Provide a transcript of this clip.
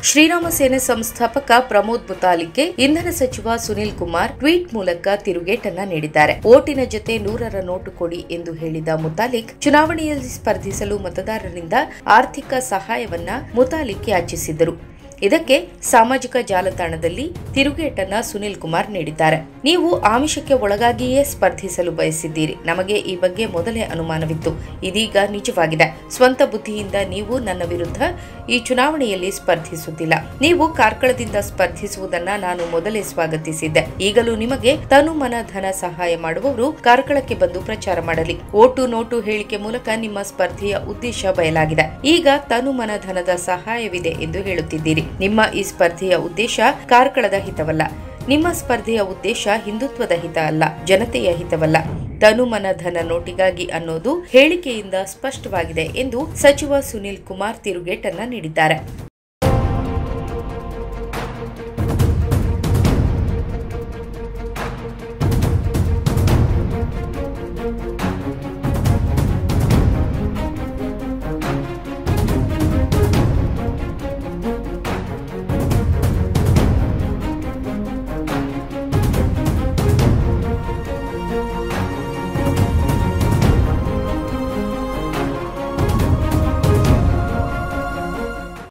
ಶ್ರೀರಾಮ ಸೇನೆ ಸಂಸ್ಥಾಪಕ ಪ್ರಮೋದ್ ಮುತಾಲಿಕ್ಗೆ ಇಂಧನ ಸಚಿವ ಸುನಿಲ್ ಕುಮಾರ್ ಟ್ವೀಟ್ ಮೂಲಕ ತಿರುಗೇಟನ್ನ ನೀಡಿದ್ದಾರೆ ಓಟಿನ ಜೊತೆ ನೂರರ ನೋಟು ಕೊಡಿ ಎಂದು ಹೇಳಿದ ಮುತಾಲಿಕ್ ಚುನಾವಣೆಯಲ್ಲಿ ಸ್ಪರ್ಧಿಸಲು ಮತದಾರರಿಂದ ಆರ್ಥಿಕ ಸಹಾಯವನ್ನ ಮುತಾಲಿಕ್ ಯಾಚಿಸಿದರು ಇದಕ್ಕೆ ಸಾಮಾಜಿಕ ಜಾಲತಾಣದಲ್ಲಿ ತಿರುಗೇಟನ್ನ ಸುನಿಲ್ ಕುಮಾರ್ ನೀಡಿದ್ದಾರೆ ನೀವು ಆಮಿಷಕ್ಕೆ ಒಳಗಾಗಿಯೇ ಸ್ಪರ್ಧಿಸಲು ಬಯಸಿದ್ದೀರಿ ನಮಗೆ ಈ ಬಗ್ಗೆ ಮೊದಲೇ ಅನುಮಾನವಿತ್ತು ಇದೀಗ ನಿಜವಾಗಿದೆ ಸ್ವಂತ ಬುದ್ಧಿಯಿಂದ ನೀವು ನನ್ನ ವಿರುದ್ಧ ಈ ಚುನಾವಣೆಯಲ್ಲಿ ಸ್ಪರ್ಧಿಸುತ್ತಿಲ್ಲ ನೀವು ಕಾರ್ಕಳದಿಂದ ಸ್ಪರ್ಧಿಸುವುದನ್ನ ನಾನು ಮೊದಲೇ ಸ್ವಾಗತಿಸಿದ್ದೆ ಈಗಲೂ ನಿಮಗೆ ತನು ಮನ ಧನ ಸಹಾಯ ಮಾಡುವವರು ಕಾರ್ಕಳಕ್ಕೆ ಬಂದು ಪ್ರಚಾರ ಮಾಡಲಿ ಓಟು ನೋಟು ಹೇಳಿಕೆ ಮೂಲಕ ನಿಮ್ಮ ಸ್ಪರ್ಧೆಯ ಉದ್ದೇಶ ಬಯಲಾಗಿದೆ ಈಗ ತನು ಮನ ಧನದ ಸಹಾಯವಿದೆ ಎಂದು ಹೇಳುತ್ತಿದ್ದೀರಿ ನಿಮ್ಮ ಈ ಸ್ಪರ್ಧೆಯ ಉದ್ದೇಶ ಕಾರ್ಕಳದ ಹಿತವಲ್ಲ ನಿಮ್ಮ ಸ್ಪರ್ಧೆಯ ಉದ್ದೇಶ ಹಿಂದುತ್ವದ ಹಿತ ಅಲ್ಲ ಜನತೆಯ ಹಿತವಲ್ಲ ತನುಮನ ಧನ ನೋಟಿಗಾಗಿ ಅನ್ನೋದು ಹೇಳಿಕೆಯಿಂದ ಸ್ಪಷ್ಟವಾಗಿದೆ ಎಂದು ಸಚಿವ ಸುನಿಲ್ ಕುಮಾರ್ ತಿರುಗೇಟನ್ನ ನೀಡಿದ್ದಾರೆ